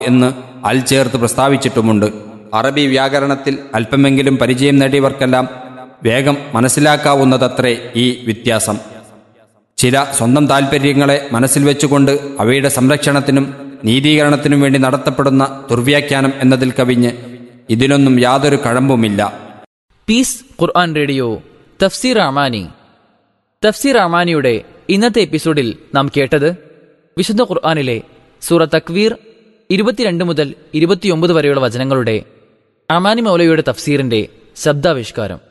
എന്ന് അൽ ചേർത്ത് പ്രസ്താവിച്ചിട്ടുമുണ്ട് അറബി വ്യാകരണത്തിൽ അല്പമെങ്കിലും പരിചയം നേടിയവർക്കെല്ലാം വേഗം മനസ്സിലാക്കാവുന്നതത്രേ ഈ വ്യത്യാസം ചില സ്വന്തം താൽപ്പര്യങ്ങളെ മനസ്സിൽ വെച്ചുകൊണ്ട് അവയുടെ സംരക്ഷണത്തിനും നീതീകരണത്തിനും വേണ്ടി നടത്തപ്പെടുന്ന ദുർവ്യാഖ്യാനം എന്നതിൽ കവിഞ്ഞ് ഇതിനൊന്നും യാതൊരു കഴമ്പുമില്ല പീസ് ഖുർആൻ റേഡിയോ തഫ്സീർ അമാനി തഫ്സീർ അമാനിയുടെ ഇന്നത്തെ എപ്പിസോഡിൽ നാം കേട്ടത് വിശുദ്ധ ഖുർആനിലെ സൂറ തക്വീർ ഇരുപത്തിരണ്ട് മുതൽ ഇരുപത്തിയൊമ്പത് വരെയുള്ള വചനങ്ങളുടെ അമാനി മൗലയുടെ തഫ്സീറിന്റെ ശബ്ദാവിഷ്കാരം